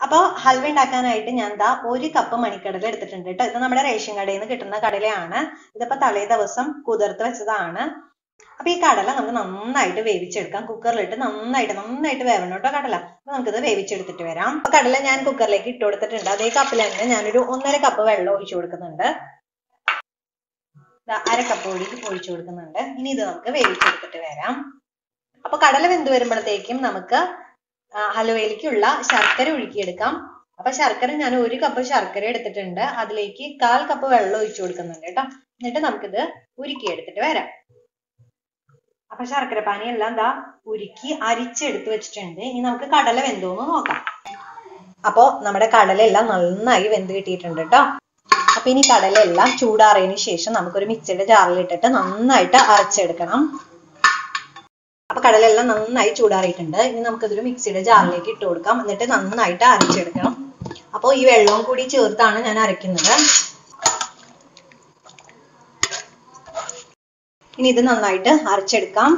അപ്പോൾ ഹൽവ ഉണ്ടാക്കാനായിട്ട് ഞാൻ ദാ ഒരു കപ്പ് മണിക്കടല എടുത്തിട്ടുണ്ട് കേട്ടോ ഇത് നമ്മുടെ റേഷൻ കടയിൽ നിന്ന് കിട്ടുന്ന കടലയാണ് ഇതിപ്പോ തലേ ദിവസം കുതിർത്ത് വെച്ചതാണ് അപ്പൊ ഈ കടല നമുക്ക് നന്നായിട്ട് വേവിച്ചെടുക്കാം കുക്കറിലിട്ട് നന്നായിട്ട് നന്നായിട്ട് വേവണം കേട്ടോ കടല അപ്പൊ നമുക്കിത് വേവിച്ചെടുത്തിട്ട് വരാം അപ്പൊ കടല ഞാൻ കുക്കറിലേക്ക് ഇട്ട് കൊടുത്തിട്ടുണ്ട് അതേ കപ്പിൽ തന്നെ ഞാനൊരു ഒന്നര കപ്പ് വെള്ളം ഒഴിച്ചു കൊടുക്കുന്നുണ്ട് ദാ അര കപ്പ് കൂടി ഒഴിച്ചു കൊടുക്കുന്നുണ്ട് ഇനി ഇത് നമുക്ക് വേവിച്ചെടുത്തിട്ട് വരാം അപ്പൊ കടല വെന്ത് വരുമ്പോഴത്തേക്കും നമുക്ക് ആ, ഹലുവയിലേക്കുള്ള ശർക്കര ഒഴുക്കിയെടുക്കാം അപ്പൊ ശർക്കര ഞാൻ ഒരു കപ്പ് ശർക്കര എടുത്തിട്ടുണ്ട് അതിലേക്ക് കാൽ കപ്പ് വെള്ളം ഒഴിച്ചു കൊടുക്കുന്നുണ്ട് കേട്ടോ എന്നിട്ട് നമുക്കിത് ഉരുക്കിയെടുത്തിട്ട് വരാം അപ്പൊ ശർക്കര പാനി എല്ലാം ദാ ഉരുക്കി അരിച്ചെടുത്ത് വെച്ചിട്ടുണ്ട് ഇനി നമുക്ക് കടല വെന്തോന്ന് നോക്കാം അപ്പോ നമ്മുടെ കടലെല്ലാം നന്നായി വെന്ത് കിട്ടിയിട്ടുണ്ട് കേട്ടോ അപ്പൊ ഇനി കടലെല്ലാം ചൂടാറിയതിനു ശേഷം നമുക്കൊരു മിക്സിയുടെ ജാറിലിട്ടിട്ട് നന്നായിട്ട് അരച്ചെടുക്കണം അപ്പൊ കടലെല്ലാം നന്നായി ചൂടാറിയിട്ടുണ്ട് ഇനി നമുക്കിതൊരു മിക്സിയുടെ ജാറിലേക്ക് ഇട്ട് കൊടുക്കാം എന്നിട്ട് നന്നായിട്ട് അരച്ചെടുക്കണം അപ്പോൾ ഈ വെള്ളവും കൂടി ചേർത്താണ് ഞാൻ അരയ്ക്കുന്നത് ഇനി ഇത് നന്നായിട്ട് അരച്ചെടുക്കാം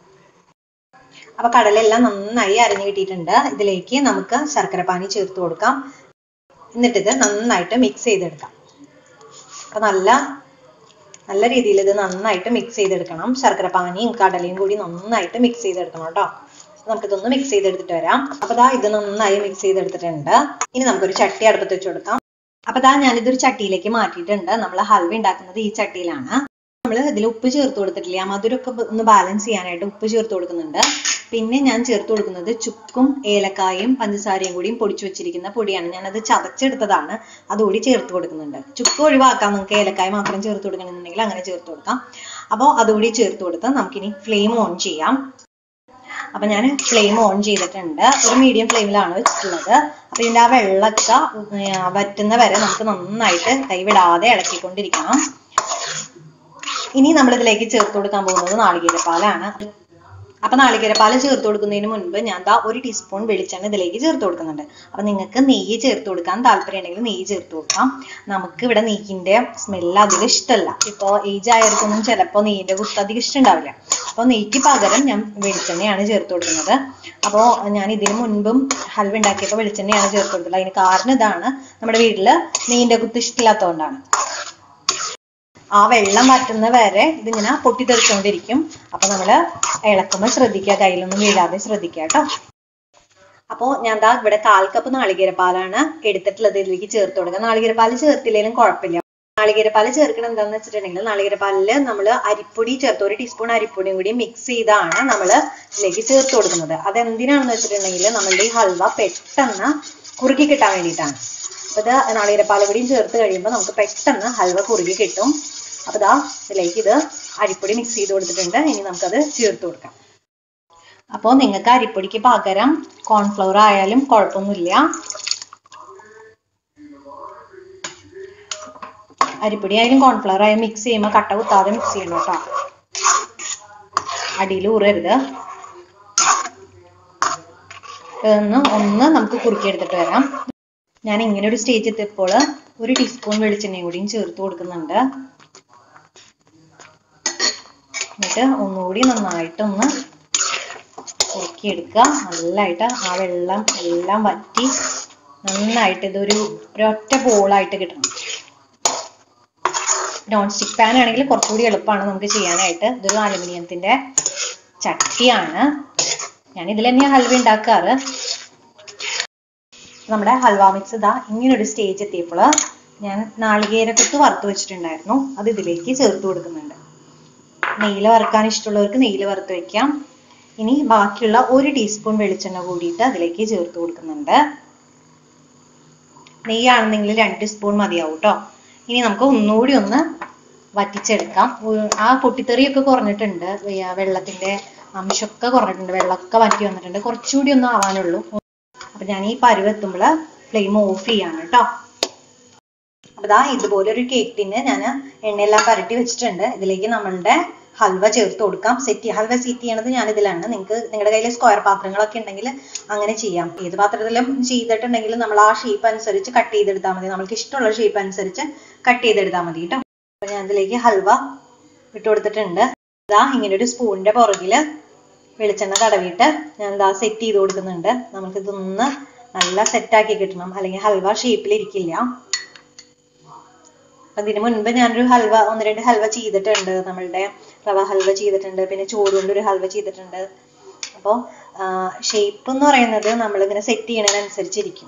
അപ്പൊ കടലെല്ലാം നന്നായി അരഞ്ഞു കിട്ടിയിട്ടുണ്ട് ഇതിലേക്ക് നമുക്ക് ശർക്കരപ്പാനി ചേർത്ത് കൊടുക്കാം എന്നിട്ട് ഇത് നന്നായിട്ട് മിക്സ് ചെയ്തെടുക്കാം അപ്പൊ നല്ല നല്ല രീതിയിൽ ഇത് നന്നായിട്ട് മിക്സ് ചെയ്തെടുക്കണം ശർക്കര പാനിയും കടലയും കൂടി നന്നായിട്ട് മിക്സ് ചെയ്തെടുക്കണം കേട്ടോ നമുക്കിതൊന്ന് മിക്സ് ചെയ്തെടുത്തിട്ട് വരാം അപ്പൊ ദാ ഇത് നന്നായി മിക്സ് ചെയ്തെടുത്തിട്ടുണ്ട് ഇനി നമുക്കൊരു ചട്ടി അടുപ്പത്ത് വെച്ച് കൊടുക്കാം അപ്പൊ ദാ ഞാനിതൊരു ചട്ടിയിലേക്ക് മാറ്റിയിട്ടുണ്ട് നമ്മൾ ഹൽവ ഉണ്ടാക്കുന്നത് ഈ ചട്ടിയിലാണ് നമ്മൾ ഇതിൽ ഉപ്പ് ചേർത്ത് കൊടുത്തിട്ടില്ല മധുരമൊക്കെ ഒന്ന് ബാലൻസ് ചെയ്യാനായിട്ട് ഉപ്പ് ചേർത്ത് കൊടുക്കുന്നുണ്ട് പിന്നെ ഞാൻ ചേർത്ത് കൊടുക്കുന്നത് ചുക്കും ഏലക്കായും പഞ്ചസാരയും കൂടിയും പൊടിച്ചു വെച്ചിരിക്കുന്ന പൊടിയാണ് ഞാനത് ചതച്ചെടുത്തതാണ് അതുകൂടി ചേർത്ത് കൊടുക്കുന്നുണ്ട് ചുക്ക് ഒഴിവാക്കാം നിങ്ങൾക്ക് ഏലക്കായ മാത്രം ചേർത്ത് കൊടുക്കണമെന്നുണ്ടെങ്കിൽ അങ്ങനെ ചേർത്ത് കൊടുക്കാം അപ്പോൾ അതുകൂടി ചേർത്ത് കൊടുത്ത് നമുക്കിനി ഫ്ലെയിം ഓൺ ചെയ്യാം അപ്പൊ ഞാൻ ഫ്ലെയിം ഓൺ ചെയ്തിട്ടുണ്ട് ഒരു മീഡിയം ഫ്ലെയിമിലാണ് വെച്ചിട്ടുള്ളത് അപ്പൊ ഇതിന്റെ ആ വെള്ളമൊക്കെ ഉം, വറ്റുന്ന വരെ നമുക്ക് നന്നായിട്ട് കൈവിടാതെ ഇളക്കിക്കൊണ്ടിരിക്കണം ഇനി നമ്മൾ ഇതിലേക്ക് ചേർത്ത് കൊടുക്കാൻ പോകുന്നത് നാളികേരപ്പാലാണ് അപ്പൊ നാളികേരപ്പാൽ ചേർത്ത് കൊടുക്കുന്നതിന് മുൻപ് ഞാൻ ദാ ഒരു ടീസ്പൂൺ വെളിച്ചെണ്ണ ഇതിലേക്ക് ചേർത്ത് കൊടുക്കുന്നുണ്ട് അപ്പൊ നിങ്ങൾക്ക് നെയ്യ് ചേർത്ത് കൊടുക്കാൻ താല്പര്യം ഉണ്ടെങ്കിൽ നെയ്യ് ചേർത്ത് കൊടുക്കാം നമുക്ക് ഇവിടെ നെയ്യിന്റെ സ്മെല്ല് അധികം ഇഷ്ടമല്ല ഇപ്പൊ ഏജ് ആയവർക്കൊന്നും ചിലപ്പോൾ നെയ്യിന്റെ കുത്ത് അധികം ഇഷ്ടമുണ്ടാവില്ല അപ്പോൾ നെയ്ക്ക് പകരം ഞാൻ വെളിച്ചെണ്ണയാണ് ചേർത്ത് കൊടുക്കുന്നത് അപ്പോൾ ഞാൻ ഇതിന് മുൻപും ഹൽവ ഉണ്ടാക്കിയപ്പോൾ വെളിച്ചെണ്ണയാണ് ചേർത്ത് കൊടുത്തത് അതിന് കാരണം ഇതാണ് നമ്മുടെ വീട്ടില് നെയ്യിന്റെ കുത്ത് ഇഷ്ടമില്ലാത്തതുകൊണ്ടാണ് ആ വെള്ളം വറ്റുന്ന വരെ ഇതിങ്ങനെ പൊട്ടിത്തെറിച്ചുകൊണ്ടിരിക്കും അപ്പൊ നമ്മള് ഇളക്കുമ്പോൾ ശ്രദ്ധിക്കുക കയ്യിലൊന്നും വീഴാതെ ശ്രദ്ധിക്കുക കേട്ടോ അപ്പോ ഞാൻ ദാ ഇവിടെ കാൽ കപ്പ് നാളികേരപ്പാലാണ് എടുത്തിട്ടുള്ളത് ഇതിലേക്ക് ചേർത്ത് കൊടുക്കുക നാളികേരപ്പാൽ ചേർത്തില്ലെങ്കിലും കുഴപ്പമില്ല നാളികേരപ്പാൽ ചേർക്കണം എന്താന്ന് വെച്ചിട്ടുണ്ടെങ്കിൽ നാളികേരപ്പാലില് നമ്മൾ അരിപ്പൊടി ചേർത്ത് ഒരു ടീസ്പൂൺ അരിപ്പൊടിയും കൂടി മിക്സ് ചെയ്താണ് നമ്മൾ ഇതിലേക്ക് ചേർത്ത് കൊടുക്കുന്നത് അത് എന്തിനാണെന്ന് വെച്ചിട്ടുണ്ടെങ്കിൽ നമ്മളുടെ ഈ ഹൽവ പെട്ടെന്ന് കുറുക്കി കിട്ടാൻ വേണ്ടിയിട്ടാണ് അപ്പൊ ഇത് നാളികേരപ്പാൽ കൂടിയും ചേർത്ത് കഴിയുമ്പോൾ നമുക്ക് പെട്ടെന്ന് ഹൽവ കുറുകി കിട്ടും അപ്പൊ ദാ ഇതിലേക്ക് ഇത് അരിപ്പൊടി മിക്സ് ചെയ്ത് കൊടുത്തിട്ടുണ്ട് ഇനി നമുക്കത് ചേർത്ത് കൊടുക്കാം അപ്പോൾ നിങ്ങൾക്ക് അരിപ്പൊടിക്ക് പകരം കോൺഫ്ലവർ ആയാലും കുഴപ്പമൊന്നുമില്ല അരിപ്പൊടി ആയാലും കോൺഫ്ലവർ ആയാലും മിക്സ് ചെയ്യുമ്പോൾ കട്ട കുത്താതെ മിക്സ് ചെയ്യണം കേട്ടോ അടിയിൽ ഊറരുത് ഒന്ന് ഒന്ന് നമുക്ക് കുറുക്കി എടുത്തിട്ട് വരാം ഞാൻ ഇങ്ങനെ ഒരു സ്റ്റേജ് എത്തിയപ്പോൾ ഒരു ടീസ്പൂൺ വെളിച്ചെണ്ണയും കൂടിയും ചേർത്ത് കൊടുക്കുന്നുണ്ട് എന്നിട്ട് ഒന്നുകൂടി നന്നായിട്ടൊന്ന് കുറുക്കിയെടുക്കുക നല്ലതായിട്ട് ആ വെള്ളം എല്ലാം വറ്റി നന്നായിട്ട് ഇതൊരു ഒരൊറ്റ ബോളായിട്ട് കിട്ടണം നോൺ സ്റ്റിക് പാൻ ആണെങ്കിൽ കുറച്ചുകൂടി എളുപ്പമാണ് നമുക്ക് ചെയ്യാനായിട്ട് ഇതൊരു അലുമിനിയത്തിന്റെ ചട്ടിയാണ് ഞാൻ ഇതിൽ തന്നെയാണ് ഹൽവ ഉണ്ടാക്കാറ് നമ്മുടെ ഹൽവ മിക്സ് ഇതാ ഇങ്ങനൊരു സ്റ്റേജ് എത്തിയപ്പോൾ ഞാൻ നാളികേരക്കൊത്ത് വറുത്ത് വെച്ചിട്ടുണ്ടായിരുന്നു അത് ഇതിലേക്ക് ചേർത്ത് കൊടുക്കുന്നുണ്ട് നെയ്യിൽ വറുക്കാൻ ഇഷ്ടമുള്ളവർക്ക് നെയ്യിൽ വറുത്ത് വെക്കാം ഇനി ബാക്കിയുള്ള ഒരു ടീസ്പൂൺ വെളിച്ചെണ്ണ കൂടിയിട്ട് അതിലേക്ക് ചേർത്ത് കൊടുക്കുന്നുണ്ട് നെയ്യാണെന്നെങ്കിൽ രണ്ട് സ്പൂൺ മതിയാവും കേട്ടോ ഇനി നമുക്ക് ഒന്നുകൂടി ഒന്ന് വറ്റിച്ചെടുക്കാം ഉ- ആ പൊട്ടിത്തെറിയൊക്കെ കുറഞ്ഞിട്ടുണ്ട് വെ- വെള്ളത്തിന്റെ അംശമൊക്കെ കുറഞ്ഞിട്ടുണ്ട് വെള്ളമൊക്കെ വറ്റി വന്നിട്ടുണ്ട് കുറച്ചുകൂടി ഒന്നും ആവാനുള്ളൂ അപ്പൊ ഞാൻ ഈ പരുവ് എത്തുമ്പോൾ ഫ്ലെയിം ഓഫ് ചെയ്യാണ് കേട്ടോ അപ്പൊ ദാ ഇതുപോലെ ഒരു കേക്ക് ടിന്ന് ഞാൻ എണ്ണയെല്ലാം പരട്ടി വെച്ചിട്ടുണ്ട് ഇതിലേക്ക് നമ്മളുടെ ഹൽവ ചേർത്ത് കൊടുക്കാം സെറ്റ് ഹൽവ സെറ്റ് ചെയ്യണത് ഞാൻ ഇതിലാണ് നിങ്ങൾക്ക് നിങ്ങളുടെ കയ്യിൽ സ്ക്വയർ പാത്രങ്ങളൊക്കെ ഉണ്ടെങ്കിൽ അങ്ങനെ ചെയ്യാം ഏത് പാത്രത്തിലും ചെയ്തിട്ടുണ്ടെങ്കിൽ നമ്മൾ ആ ഷേപ്പ് അനുസരിച്ച് കട്ട് ചെയ്തെടുത്താൽ മതി നമുക്ക് ഇഷ്ടമുള്ള ഷേപ്പ് അനുസരിച്ച് കട്ട് ചെയ്തെടുത്താൽ മതി കേട്ടോ അപ്പൊ ഞാൻ ഇതിലേക്ക് ഹൽവ ഇട്ട് കൊടുത്തിട്ടുണ്ട് ഇതാ ഇങ്ങനെ ഒരു സ്പൂണിന്റെ പുറകില് വെളിച്ചെണ്ണ തടവിയിട്ട് ഞാൻ ഇതാ സെറ്റ് ചെയ്ത് കൊടുക്കുന്നുണ്ട് നമുക്ക് ഇതൊന്ന് നല്ല സെറ്റാക്കി കിട്ടണം അല്ലെങ്കിൽ ഹൽവ ഷേപ്പിൽ ഇരിക്കില്ല അപ്പൊ ഇതിനു മുൻപ് ഞാനൊരു ഹൽവ ഒന്ന് രണ്ട് ഹൽവ ചെയ്തിട്ടുണ്ട് നമ്മളുടെ റവ ഹൽവ ചെയ്തിട്ടുണ്ട് പിന്നെ ചോറ് കൊണ്ട് ഒരു ഹൽവ ചെയ്തിട്ടുണ്ട് അപ്പോൾ ഷേപ്പ് എന്ന് പറയുന്നത് നമ്മളിങ്ങനെ സെറ്റ് ചെയ്യണതിനനുസരിച്ചിരിക്കും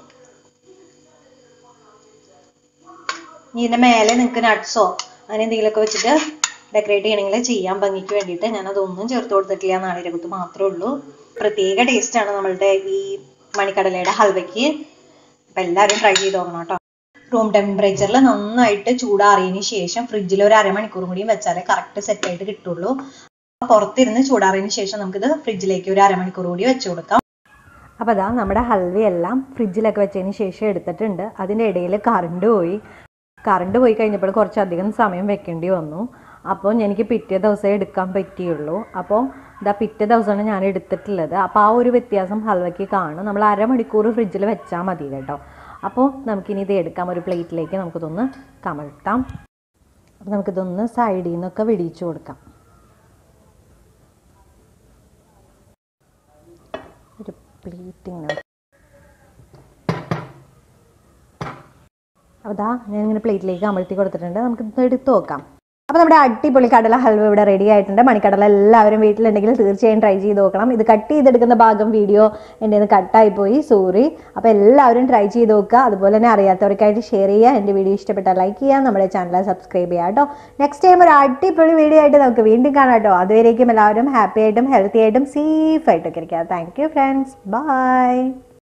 ഇനി ഇതിന്റെ മേലെ നിങ്ങൾക്ക് നട്ട്സോ അങ്ങനെ എന്തെങ്കിലുമൊക്കെ വെച്ചിട്ട് ഡെക്കറേറ്റ് ചെയ്യണമെങ്കിൽ ചെയ്യാൻ ഭംഗിക്ക് വേണ്ടിയിട്ട് ഞാൻ അതൊന്നും ചേർത്ത് കൊടുത്തിട്ടില്ല നാളികേരക്കുത്ത് മാത്രമേ ഉള്ളൂ പ്രത്യേക ടേസ്റ്റ് ആണ് നമ്മളുടെ ഈ മണിക്കടലയുടെ ഹൽവയ്ക്ക് അപ്പൊ എല്ലാവരും ട്രൈ ചെയ്ത് നോക്കണം കേട്ടോ റൂം ടെമ്പറേച്ചറിൽ നന്നായിട്ട് ചൂടാറിയതിന് ശേഷം ഫ്രിഡ്ജിൽ ഒരു അരമണിക്കൂർ കൂടിയും വെച്ചാലേ കറക്റ്റ് സെറ്റ് ആയിട്ട് കിട്ടുള്ളൂ പുറത്തിരുന്ന് ചൂടാറിയതിന് ശേഷം നമുക്കിത് ഫ്രിഡ്ജിലേക്ക് ഒരു അരമണിക്കൂർ കൂടി വെച്ച് കൊടുക്കാം അപ്പോൾ അതാ നമ്മുടെ ഹൽവയെല്ലാം ഫ്രിഡ്ജിലൊക്കെ വെച്ചതിന് ശേഷം എടുത്തിട്ടുണ്ട് അതിൻ്റെ ഇടയിൽ കറണ്ട് പോയി കറണ്ട് പോയി കഴിഞ്ഞപ്പോൾ കുറച്ചധികം സമയം വെക്കേണ്ടി വന്നു അപ്പോൾ എനിക്ക് പിറ്റേ ദിവസമേ എടുക്കാൻ പറ്റിയുള്ളൂ അപ്പോൾ ഇതാ പിറ്റേ ദിവസമാണ് ഞാൻ എടുത്തിട്ടുള്ളത് അപ്പോൾ ആ ഒരു വ്യത്യാസം ഹൽവയ്ക്ക് കാണും നമ്മൾ അരമണിക്കൂർ ഫ്രിഡ്ജിൽ വെച്ചാൽ മതി കേട്ടോ അപ്പോൾ നമുക്കിനി ഇത് എടുക്കാം ഒരു പ്ലേറ്റിലേക്ക് നമുക്കിതൊന്ന് കമഴ്ത്താം അപ്പോൾ നമുക്കിതൊന്ന് സൈഡിൽ നിന്നൊക്കെ വെടിയിച്ചു കൊടുക്കാം ഒരു പ്ലേറ്റിങ്ങനെ അപ്പോൾ ദാ ഞാൻ ഇങ്ങനെ പ്ലേറ്റിലേക്ക് അമഴ്ത്തി കൊടുത്തിട്ടുണ്ട് നമുക്ക് ഇത് എടുത്ത് നോക്കാം അപ്പോൾ നമ്മുടെ അടിപൊളി കടല ഹൽവ ഇവിടെ റെഡി ആയിട്ടുണ്ട് മണിക്കടല എല്ലാവരും വീട്ടിലുണ്ടെങ്കിൽ തീർച്ചയായും ട്രൈ ചെയ്ത് നോക്കണം ഇത് കട്ട് ചെയ്തെടുക്കുന്ന ഭാഗം വീഡിയോ എൻ്റെ നിന്ന് കട്ടായി പോയി സോറി അപ്പോൾ എല്ലാവരും ട്രൈ ചെയ്ത് നോക്കുക അതുപോലെ തന്നെ അറിയാത്തവർക്കായിട്ട് ഷെയർ ചെയ്യുക എൻ്റെ വീഡിയോ ഇഷ്ടപ്പെട്ടാൽ ലൈക്ക് ചെയ്യുക നമ്മുടെ ചാനൽ സബ്സ്ക്രൈബ് ചെയ്യുക കേട്ടോ നെക്സ്റ്റ് ടൈം ഒരു അടിപൊളി വീഡിയോ ആയിട്ട് നമുക്ക് വീണ്ടും കാണാം കേട്ടോ അതുവരേക്കും എല്ലാവരും ഹാപ്പി ആയിട്ടും ഹെൽത്തി ആയിട്ടും സേഫ് ആയിട്ടൊക്കെ ഇരിക്കുക താങ്ക് യു ഫ്രണ്ട്സ് ബൈ